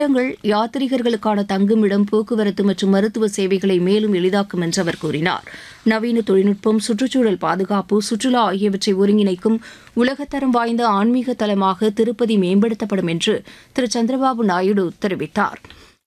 திட்டங்கள் யாத்ரீகர்களுக்கான தங்குமிடம் போக்குவரத்து மற்றும் மருத்துவ சேவைகளை மேலும் எளிதாக்கும் என்று அவர் கூறினார் நவீன தொழில்நுட்பம் சுற்றுச்சூழல் பாதுகாப்பு சுற்றுலா ஆகியவற்றை ஒருங்கிணைக்கும் உலகத்தரம் வாய்ந்த ஆன்மீக தலமாக திருப்பதி மேம்படுத்தப்படும் என்று திரு சந்திரபாபு நாயுடு தெரிவித்தார்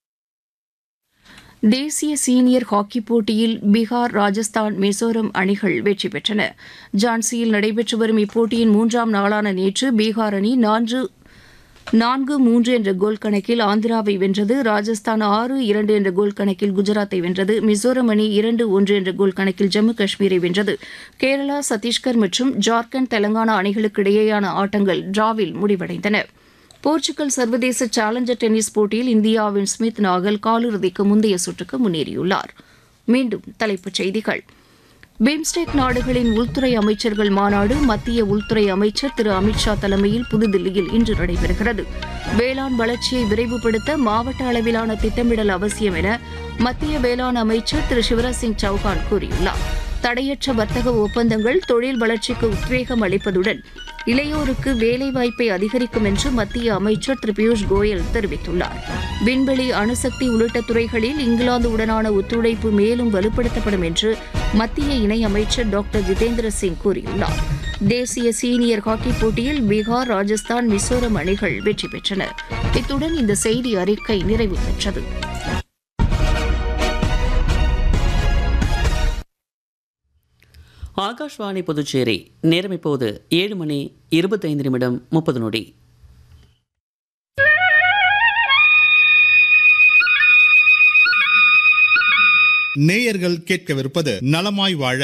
தேசிய சீனியர் ஹாக்கி போட்டியில் பீகார் ராஜஸ்தான் மிசோரம் அணிகள் வெற்றி பெற்றன ஜான்சியில் நடைபெற்று வரும் இப்போட்டியின் மூன்றாம் நாளான நேற்று பீகார் அணி நான்கு நான்கு மூன்று என்ற கோல் கணக்கில் ஆந்திராவை வென்றது ராஜஸ்தான் ஆறு இரண்டு என்ற கோல் கணக்கில் குஜராத்தை வென்றது மிசோரம் அணி இரண்டு ஒன்று என்ற கோல் கணக்கில் ஜம்மு காஷ்மீரை வென்றது கேரளா சத்தீஸ்கர் மற்றும் ஜார்க்கண்ட் தெலங்கானா அணிகளுக்கு இடையேயான ஆட்டங்கள் டிராவில் முடிவடைந்தன போர்ச்சுகல் சர்வதேச சேலஞ்சர் டென்னிஸ் போட்டியில் இந்தியாவின் ஸ்மித் நாகல் காலிறுதிக்கு முந்தைய சுற்றுக்கு முன்னேறியுள்ளார் மீண்டும் தலைப்புச் செய்திகள் பிம்ஸ்டெக் நாடுகளின் உள்துறை அமைச்சர்கள் மாநாடு மத்திய உள்துறை அமைச்சர் திரு அமித்ஷா தலைமையில் புதுதில்லியில் இன்று நடைபெறுகிறது வேளாண் வளர்ச்சியை விரைவுபடுத்த மாவட்ட அளவிலான திட்டமிடல் அவசியம் என மத்திய வேளாண் அமைச்சர் திரு சிவராஜ் சிங் சௌஹான் கூறியுள்ளார் தடையற்ற வர்த்தக ஒப்பந்தங்கள் தொழில் வளர்ச்சிக்கு உத்வேகம் அளிப்பதுடன் இளையோருக்கு வேலைவாய்ப்பை அதிகரிக்கும் என்று மத்திய அமைச்சர் திரு பியூஷ் கோயல் தெரிவித்துள்ளார் விண்வெளி அணுசக்தி உள்ளிட்ட துறைகளில் இங்கிலாந்து உடனான ஒத்துழைப்பு மேலும் வலுப்படுத்தப்படும் என்று மத்திய இணையமைச்சர் டாக்டர் ஜிதேந்திர சிங் கூறியுள்ளார் தேசிய சீனியர் ஹாக்கி போட்டியில் பீகார் ராஜஸ்தான் மிசோரம் அணிகள் வெற்றி பெற்றன இத்துடன் இந்த செய்தி அறிக்கை நிறைவு பெற்றது ஆகாஷ்வாணி புதுச்சேரி நேரம் இப்போது ஏழு மணி இருபத்தைந்து நிமிடம் முப்பது நொடி நேயர்கள் கேட்கவிருப்பது நலமாய் வாழ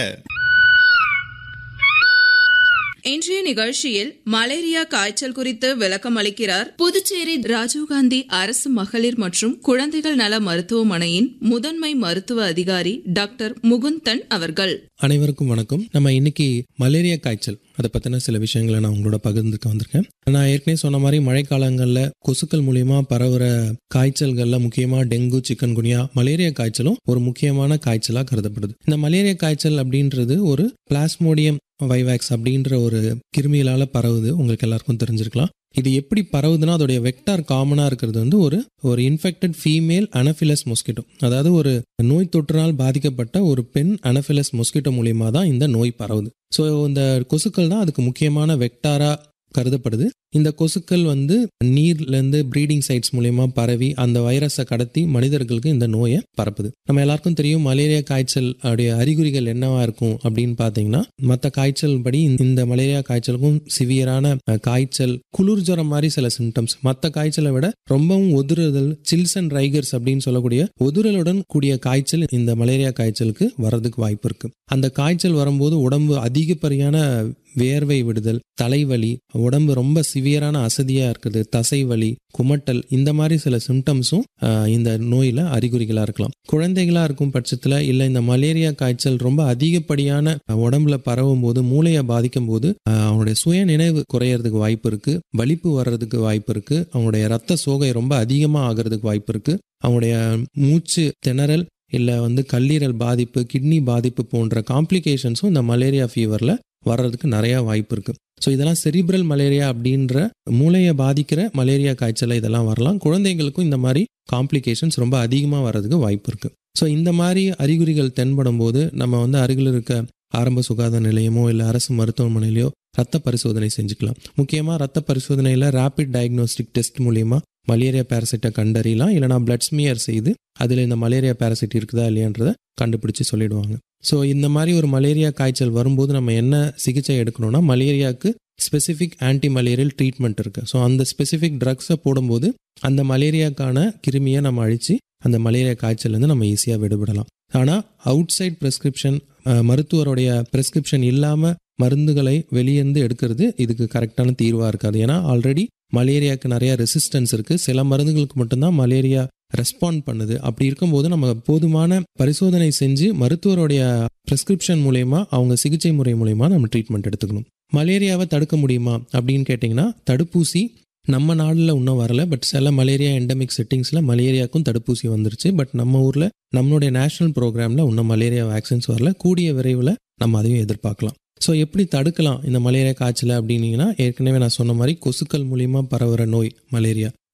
இன்றைய நிகழ்ச்சியில் மலேரியா காய்ச்சல் குறித்து விளக்கம் அளிக்கிறார் புதுச்சேரி ராஜீவ்காந்தி அரசு மகளிர் மற்றும் குழந்தைகள் நல மருத்துவமனையின் முதன்மை மருத்துவ அதிகாரி டாக்டர் முகுந்தன் அவர்கள் அனைவருக்கும் வணக்கம் நம்ம இன்னைக்கு மலேரியா காய்ச்சல் அதை பற்றின சில விஷயங்களை நான் உங்களோட பகிர்ந்துக்க வந்திருக்கேன் நான் ஏற்கனவே சொன்ன மாதிரி மழைக்காலங்களில் கொசுக்கள் மூலியமா பரவுற காய்ச்சல்களில் முக்கியமாக டெங்கு சிக்கன் குனியா மலேரியா காய்ச்சலும் ஒரு முக்கியமான காய்ச்சலாக கருதப்படுது இந்த மலேரியா காய்ச்சல் அப்படின்றது ஒரு பிளாஸ்மோடியம் வைவாக்ஸ் அப்படின்ற ஒரு கிருமிகளால பரவுது உங்களுக்கு எல்லாருக்கும் தெரிஞ்சிருக்கலாம் இது எப்படி பரவுதுன்னா அதோடைய வெக்டார் காமனா இருக்கிறது வந்து ஒரு ஒரு இன்ஃபெக்டட் ஃபீமேல் அனஃபிலஸ் மொஸ்கிட்டோ அதாவது ஒரு நோய் தொற்றினால் பாதிக்கப்பட்ட ஒரு பெண் அனஃபிலஸ் மொஸ்கிட்டோ மூலியமா தான் இந்த நோய் பரவுது ஸோ இந்த கொசுக்கள் தான் அதுக்கு முக்கியமான வெக்டாரா கருதப்படுது இந்த கொசுக்கள் வந்து நீர்லேருந்து ப்ரீடிங் சைட்ஸ் மூலயமா பரவி அந்த வைரஸை கடத்தி மனிதர்களுக்கு இந்த நோயை பரப்புது நம்ம எல்லாருக்கும் தெரியும் மலேரியா காய்ச்சல் உடைய அறிகுறிகள் என்னவா இருக்கும் அப்படின்னு பார்த்தீங்கன்னா மற்ற காய்ச்சல் படி இந்த மலேரியா காய்ச்சலுக்கும் சிவியரான காய்ச்சல் குளிர் ஜுரம் மாதிரி சில சிம்டம்ஸ் மற்ற காய்ச்சலை விட ரொம்பவும் ஒதுறுதல் சில்ஸ் அண்ட் ரைகர்ஸ் அப்படின்னு சொல்லக்கூடிய ஒதுறலுடன் கூடிய காய்ச்சல் இந்த மலேரியா காய்ச்சலுக்கு வர்றதுக்கு வாய்ப்பு இருக்கு அந்த காய்ச்சல் வரும்போது உடம்பு அதிகப்படியான வேர்வை விடுதல் தலைவலி உடம்பு ரொம்ப சிவியரான அசதியா இருக்குது தசைவலி குமட்டல் இந்த மாதிரி சில சிம்டம்ஸும் இந்த நோயில அறிகுறிகளா இருக்கலாம் குழந்தைகளா இருக்கும் பட்சத்துல இல்ல இந்த மலேரியா காய்ச்சல் ரொம்ப அதிகப்படியான உடம்புல பரவும் போது மூளையை பாதிக்கும் போது அவனுடைய சுய நினைவு குறையறதுக்கு வாய்ப்பு இருக்கு வலிப்பு வர்றதுக்கு வாய்ப்பு இருக்கு அவனுடைய ரத்த சோகை ரொம்ப அதிகமா ஆகிறதுக்கு வாய்ப்பு இருக்கு அவனுடைய மூச்சு திணறல் இல்லை வந்து கல்லீரல் பாதிப்பு கிட்னி பாதிப்பு போன்ற காம்ப்ளிகேஷன்ஸும் இந்த மலேரியா ஃபீவரில் வர்றதுக்கு நிறையா வாய்ப்பு இருக்குது ஸோ இதெல்லாம் செரிப்ரல் மலேரியா அப்படின்ற மூளையை பாதிக்கிற மலேரியா காய்ச்சலை இதெல்லாம் வரலாம் குழந்தைங்களுக்கும் இந்த மாதிரி காம்ப்ளிகேஷன்ஸ் ரொம்ப அதிகமாக வர்றதுக்கு வாய்ப்பு இருக்குது ஸோ இந்த மாதிரி அறிகுறிகள் தென்படும் போது நம்ம வந்து அருகில் இருக்க ஆரம்ப சுகாதார நிலையமோ இல்லை அரசு மருத்துவமனையிலையோ ரத்த பரிசோதனை செஞ்சுக்கலாம் முக்கியமாக ரத்த பரிசோதனையில் ரேபிட் டயக்னோஸ்டிக் டெஸ்ட் மூலியமா மலேரியா பேரசைட்டை கண்டறியலாம் இல்லைனா பிளட் ஸ்மியர் செய்து அதில் இந்த மலேரியா பேரசைட் இருக்குதா இல்லையான்றதை கண்டுபிடிச்சு சொல்லிடுவாங்க ஸோ இந்த மாதிரி ஒரு மலேரியா காய்ச்சல் வரும்போது நம்ம என்ன சிகிச்சை எடுக்கணும்னா மலேரியாவுக்கு ஸ்பெசிஃபிக் ஆன்டி மலேரியல் ட்ரீட்மெண்ட் இருக்குது ஸோ அந்த ஸ்பெசிஃபிக் ட்ரக்ஸை போடும்போது அந்த மலேரியாக்கான கிருமியை நம்ம அழித்து அந்த மலேரியா காய்ச்சல்லேருந்து நம்ம ஈஸியாக விடுபடலாம் ஆனால் அவுட் சைட் ப்ரெஸ்கிரிப்ஷன் மருத்துவருடைய ப்ரெஸ்கிரிப்ஷன் இல்லாமல் மருந்துகளை வெளியேந்து எடுக்கிறது இதுக்கு கரெக்டான தீர்வாக இருக்காது ஏன்னா ஆல்ரெடி மலேரியாவுக்கு நிறைய ரெசிஸ்டன்ஸ் இருக்குது சில மருந்துகளுக்கு மட்டும்தான் மலேரியா ரெஸ்பாண்ட் பண்ணுது அப்படி இருக்கும்போது நம்ம போதுமான பரிசோதனை செஞ்சு மருத்துவருடைய ப்ரெஸ்கிரிப்ஷன் மூலயமா அவங்க சிகிச்சை முறை மூலயமா நம்ம ட்ரீட்மெண்ட் எடுத்துக்கணும் மலேரியாவை தடுக்க முடியுமா அப்படின்னு கேட்டிங்கன்னா தடுப்பூசி நம்ம நாட்டில் இன்னும் வரல பட் சில மலேரியா எண்டமிக் செட்டிங்ஸில் மலேரியாவுக்கும் தடுப்பூசி வந்துருச்சு பட் நம்ம ஊரில் நம்மளுடைய நேஷனல் ப்ரோக்ராமில் இன்னும் மலேரியா வேக்சின்ஸ் வரல கூடிய விரைவில் நம்ம அதையும் எதிர்பார்க்கலாம் ஸோ எப்படி தடுக்கலாம் இந்த மலேரியா காய்ச்சலை அப்படின்னீங்கன்னா ஏற்கனவே நான் சொன்ன மாதிரி கொசுக்கள் மூலியமாக பரவுற நோய் மலேரியா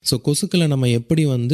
ஸோ கொசுக்களை நம்ம எப்படி வந்து